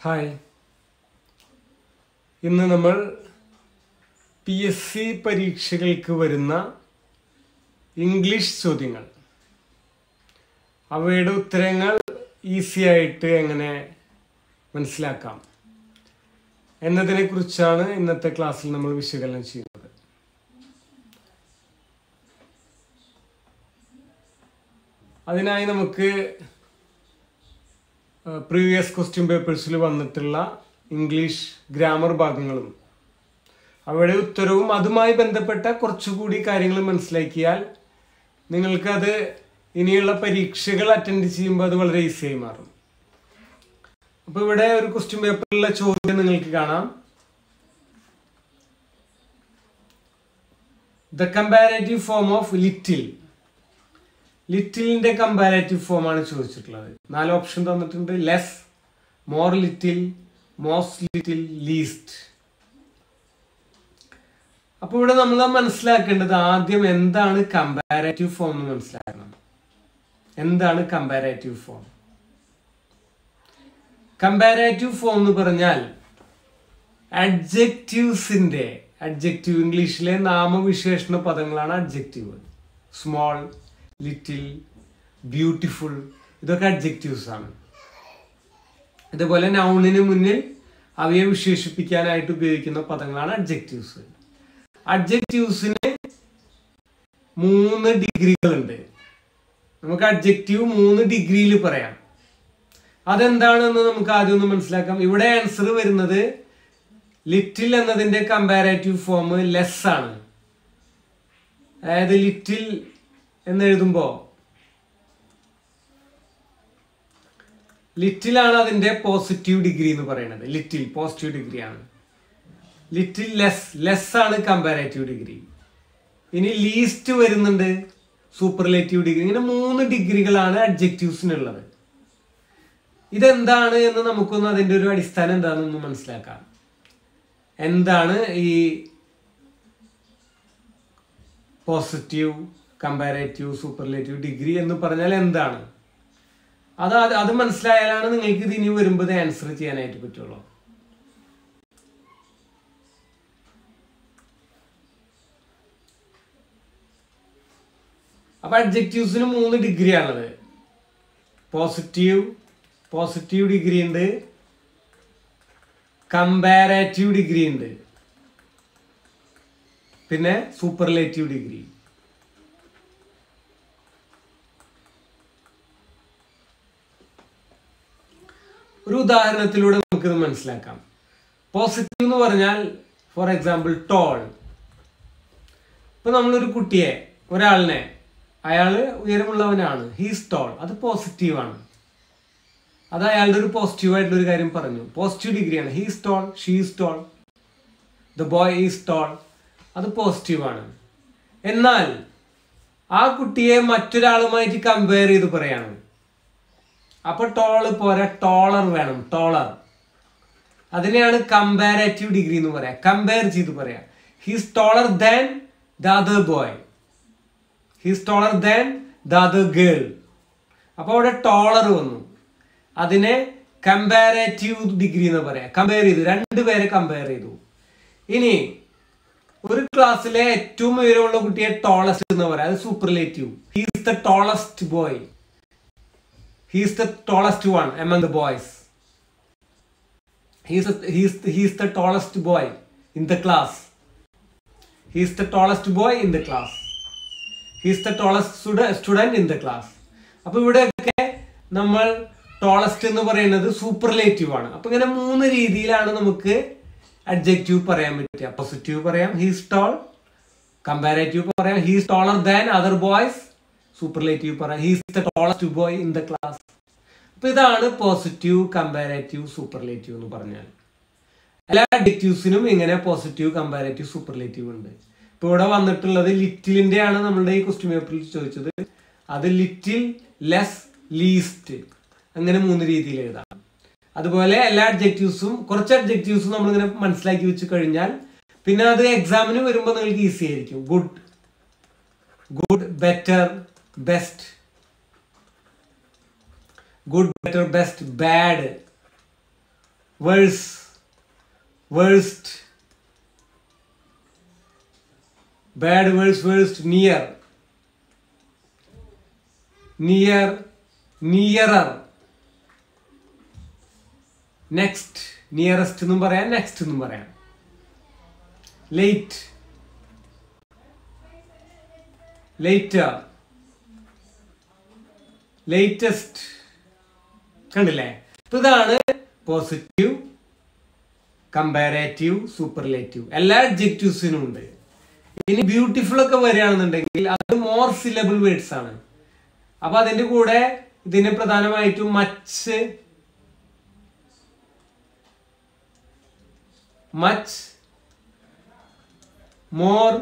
hi ഇന്ന് നമ്മൾ P S C പരീക്ഷകൾക്ക് വരുന്ന ഇംഗ്ലീഷ് ചോദ്യങ്ങൾ അവയുടെ ഉത്തരങ്ങൾ ഈസി ആയിട്ട് എങ്ങനെ മനസ്സിലാക്കാം എന്നതിനെക്കുറിച്ചാണ് ഇന്നത്തെ ക്ലാസ്സിൽ നമ്മൾ വിശകലനം ചെയ്യുന്നത് അതിനായി നമുക്ക് പ്രീവിയസ് ക്വസ്റ്റ്യൻ പേപ്പേഴ്സിൽ വന്നിട്ടുള്ള ഇംഗ്ലീഷ് ഗ്രാമർ ഭാഗങ്ങളും അവയുടെ ഉത്തരവും അതുമായി ബന്ധപ്പെട്ട കുറച്ചുകൂടി കാര്യങ്ങൾ മനസ്സിലാക്കിയാൽ നിങ്ങൾക്കത് ഇനിയുള്ള പരീക്ഷകൾ അറ്റൻഡ് ചെയ്യുമ്പോൾ അത് വളരെ ഈസിയായി മാറും അപ്പോൾ ഇവിടെ ഒരു ക്വസ്റ്റ്യൻ പേപ്പറിലുള്ള ചോദ്യം നിങ്ങൾക്ക് കാണാം the comparative form of little ലിറ്റിലിന്റെ കമ്പാരേറ്റീവ് ഫോം ആണ് ചോദിച്ചിട്ടുള്ളത് നാല് ഓപ്ഷൻ തന്നിട്ടുണ്ട് less more little most little least അപ്പോൾ ഇവിടെ നമ്മൾ മനസ്സിലാക്കേണ്ടത് ആദ്യം എന്താണ് കമ്പാരേറ്റീവ് ഫോം എന്ന് മനസ്സിലാക്കണം എന്താണ് കമ്പാരേറ്റീവ് ഫോം കമ്പാരേറ്റീവ് ഫോം എന്ന് പറഞ്ഞാൽ അഡ്ജക്റ്റീവ്സിന്റെ അഡ്ജക്റ്റീവ് ഇംഗ്ലീഷിലെ നാമവിശേഷണ പദങ്ങളാണ് അഡ്ജക്റ്റീവ് സ്മോൾ ലിറ്റിൽ ബ്യൂട്ടിഫുൾ ഇതൊക്കെ അഡ്ജക്റ്റീവ്സ് ആണ് ഇതുപോലെ നൗണിന് മുന്നിൽ അവയെ വിശേഷിപ്പിക്കാനായിട്ട് ഉപയോഗിക്കുന്ന പദങ്ങളാണ് അഡ്ജക്റ്റീവ്സ് അഡ്ജക്റ്റീവ്സിന് മൂന്ന് ഡിഗ്രികളുണ്ട് നമുക്ക് അഡ്ജക്റ്റീവ് മൂന്ന് ഡിഗ്രിയിൽ പറയാം അതെന്താണെന്ന് നമുക്ക് ആദ്യം ഒന്ന് മനസ്സിലാക്കാം ഇവിടെ ആൻസർ വരുന്നത് ലിറ്റിൽ എന്നതിന്റെ കമ്പാരേറ്റീവ് ഫോം ലെസ് ആണ് അതായത് ലിറ്റിൽ എന്ന് എഴുതുമ്പോ ലിറ്റിലാണ് അതിന്റെ പോസിറ്റീവ് ഡിഗ്രി എന്ന് പറയുന്നത് ലിറ്റിൽ പോസിറ്റീവ് ഡിഗ്രി ആണ് ലിറ്റിൽ ലെസ് ലെസ് ആണ് കമ്പാരേറ്റീവ് ഡിഗ്രി ഇനി ലീസ്റ്റ് വരുന്നുണ്ട് സൂപ്പർലേറ്റീവ് ഡിഗ്രി ഇങ്ങനെ മൂന്ന് ഡിഗ്രികളാണ് അഡ്ജക്റ്റീവ്സിനുള്ളത് ഇതെന്താണ് എന്ന് നമുക്കൊന്ന് അതിന്റെ ഒരു അടിസ്ഥാനം എന്താണെന്ന് മനസ്സിലാക്കാം എന്താണ് ഈ പോസിറ്റീവ് കമ്പാരേറ്റീവ് സൂപ്പർലേറ്റീവ് ഡിഗ്രി എന്ന് പറഞ്ഞാൽ എന്താണ് അത് അത് മനസ്സിലായാലാണ് നിങ്ങൾക്ക് ഇത് ഇനി വരുമ്പോൾ ആൻസർ ചെയ്യാനായിട്ട് പറ്റുള്ളൂ അപ്പൊ അഡ്ജക്റ്റീവ്സിന് മൂന്ന് ഡിഗ്രി ആണുള്ളത് പോസിറ്റീവ് പോസിറ്റീവ് ഡിഗ്രി ഉണ്ട് കമ്പാരേറ്റീവ് ഡിഗ്രി ഉണ്ട് പിന്നെ സൂപ്പർലേറ്റീവ് ഡിഗ്രി ഒരു ഉദാഹരണത്തിലൂടെ നമുക്കിത് മനസ്സിലാക്കാം പോസിറ്റീവ് എന്ന് പറഞ്ഞാൽ ഫോർ എക്സാമ്പിൾ ടോൾ ഇപ്പൊ നമ്മളൊരു കുട്ടിയെ ഒരാളിനെ അയാൾ ഉയരമുള്ളവനാണ് ഹീസ് ടോൾ അത് പോസിറ്റീവ് ആണ് അത് അയാളുടെ ഒരു പോസിറ്റീവ് ആയിട്ടുള്ള ഒരു കാര്യം പറഞ്ഞു പോസിറ്റീവ് ഡിഗ്രിയാണ് he's tall she's tall the boy is tall അത് പോസിറ്റീവ് ആണ് എന്നാൽ ആ കുട്ടിയെ മറ്റൊരാളുമായിട്ട് കമ്പയർ ചെയ്ത് പറയാണ് അപ്പൊ ടോള് പോരാ ടോളർ വേണം ടോളർ അതിനെയാണ് കമ്പാരേറ്റീവ് ഡിഗ്രി എന്ന് പറയാം കമ്പയർ ചെയ്ത് പറയാം he's taller than the other boy he's taller than the other girl അപ്പൊ അവിടെ ടോളർ വന്നു അതിനെ കമ്പാരേറ്റീവ് ഡിഗ്രി എന്ന് പറയാം കമ്പയർ ചെയ്തു രണ്ടുപേരെ കമ്പയർ ചെയ്തു ഇനി ഒരു ക്ലാസ്സിലെ ഏറ്റവും ഉയരമുള്ള കുട്ടിയെ ടോളസ്റ്റ് എന്ന് പറയാം അത് superlative he's the tallest boy he's the tallest one among the boys he's he's he's the tallest boy in the class he's the tallest boy in the class he's the tallest student in the class അപ്പൊ ഇവിടെയൊക്കെ നമ്മൾ tallest എന്ന് പറയുന്നത് superlative ആണ് അപ്പൊ ഇങ്ങനെ മൂന്ന് രീതിയിലാണ് നമുക്ക് അഡ്ജക്റ്റീവ് പറയാൻ പറ്റുക പോസിറ്റീവ് പറയാം ഹീസ് ടോൾ കമ്പാരേറ്റീവ് പറയാം he's taller than other boys superlative പറയാം he's the tallest boy in the class അപ്പൊ ഇതാണ് പോസിറ്റീവ് കമ്പാരേറ്റീവ് സൂപ്പർലേറ്റീവ് എന്ന് പറഞ്ഞാൽ എല്ലാ അഡ്ജക്റ്റീവ്സിനും ഇങ്ങനെ പോസിറ്റീവ് കമ്പാരേറ്റീവ് സൂപ്പർലേറ്റീവ് ഉണ്ട് ഇപ്പൊ ഇവിടെ വന്നിട്ടുള്ളത് ലിറ്റിലിന്റെ ആണ് നമ്മളുടെ ഈ ക്വസ്റ്റ്യൻ പേപ്പറിൽ ചോദിച്ചത് അത് ലിറ്റിൽ ലെസ് ലീസ്റ്റ് അങ്ങനെ മൂന്ന് രീതിയിൽ എഴുതാം അതുപോലെ എല്ലാ അഡ്ജക്റ്റീവ്സും കുറച്ച് അഡ്ജക്റ്റീവ്സും നമ്മളിങ്ങനെ മനസ്സിലാക്കി വെച്ച് കഴിഞ്ഞാൽ പിന്നെ അത് എക്സാമിന് വരുമ്പോൾ നിങ്ങൾക്ക് ഈസി ആയിരിക്കും good good better best good better best bad worse worst bad worse worst near near nearer next nearest എന്നും പറയാം നെക്സ്റ്റ് എന്നും പറയാം ലേറ്റ് ലേറ്റർ ലേറ്റസ്റ്റ് കണ്ടില്ലേ അപ്പൊ ഇതാണ് പോസിറ്റീവ് കമ്പാരേറ്റീവ് സൂപ്പർലേറ്റീവ് എല്ലാ അഡ്ജക്റ്റീവ്സിനും ഉണ്ട് ഇനി ബ്യൂട്ടിഫുൾ ഒക്കെ വരികയാണെന്നുണ്ടെങ്കിൽ അത് മോർ സിലബിൾ വേർഡ്സ് ആണ് അപ്പൊ അതിന്റെ കൂടെ ഇതിന് പ്രധാനമായിട്ടും much much more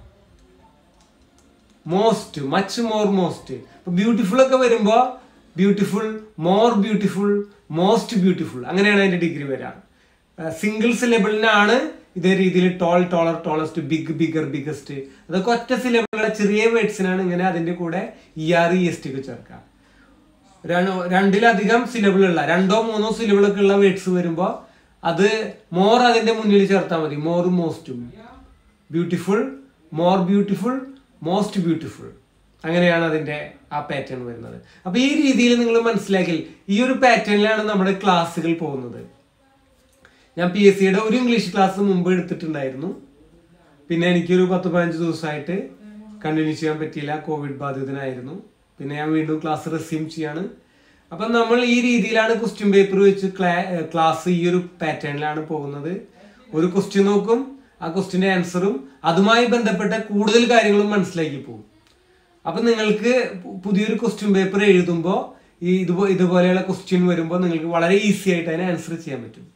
most much more most beautiful ഒക്കെ വരുമ്പോ beautiful more beautiful most beautiful അങ്ങനെയാണ് അതിന്റെ ഡിഗ്രി വരാം സിംഗിൾ സിലബിളിനാണ് ഇതേ രീതിയിൽ tall taller tallest big bigger biggest അതൊക്കെ ഒറ്റ സിലബിളുള്ള ചെറിയ വേർഡ്സിനാണ് ഇങ്ങനെ അതിന്റെ കൂടെ E R E S T ഒക്കെ ചേർക്കുക ര- രണ്ടിലധികം സിലബിളുള്ള രണ്ടോ മൂന്നോ സിലബിളൊക്കെ ഉള്ള വേർഡ്സ് വരുമ്പോൾ അത് മോർ അതിന്റെ മുന്നിൽ ചേർത്താൽ മതി മോറും മോസ്റ്റും beautiful more beautiful most beautiful അങ്ങനെയാണ് അതിന്റെ ആ പാറ്റേൺ വരുന്നത് അപ്പൊ ഈ രീതിയിൽ നിങ്ങൾ മനസ്സിലാക്കി ഈ ഒരു പാറ്റേണിലാണ് നമ്മുടെ ക്ലാസ്സുകൾ പോകുന്നത് ഞാൻ പി എസ് സിയുടെ ഒരു ഇംഗ്ലീഷ് ക്ലാസ് മുമ്പ് എടുത്തിട്ടുണ്ടായിരുന്നു പിന്നെ എനിക്കൊരു പത്ത് പതിനഞ്ച് ദിവസമായിട്ട് കണ്ടിന്യൂ ചെയ്യാൻ പറ്റിയില്ല കോവിഡ് ബാധിതനായിരുന്നു പിന്നെ ഞാൻ വീണ്ടും ക്ലാസ് റെസ്യൂം ചെയ്യാണ് അപ്പം നമ്മൾ ഈ രീതിയിലാണ് ക്വസ്റ്റ്യൻ പേപ്പർ വെച്ച് ക്ലാസ് ഈ ഒരു പാറ്റേണിലാണ് പോകുന്നത് ഒരു ക്വസ്റ്റ്യൻ നോക്കും ആ ക്വസ്റ്റ്യന്റെ ആൻസറും അതുമായി ബന്ധപ്പെട്ട കൂടുതൽ കാര്യങ്ങളും മനസ്സിലാക്കി പോകും അപ്പൊ നിങ്ങൾക്ക് പു- പുതിയൊരു ക്വസ്റ്റ്യൻ പേപ്പർ എഴുതുമ്പോൾ ഈ ഇതുപോ ഇതുപോലെയുള്ള ക്വസ്റ്റ്യൻ വരുമ്പോൾ നിങ്ങൾക്ക് വളരെ ഈസി ആയിട്ട് അതിനെ ആൻസർ ചെയ്യാൻ പറ്റും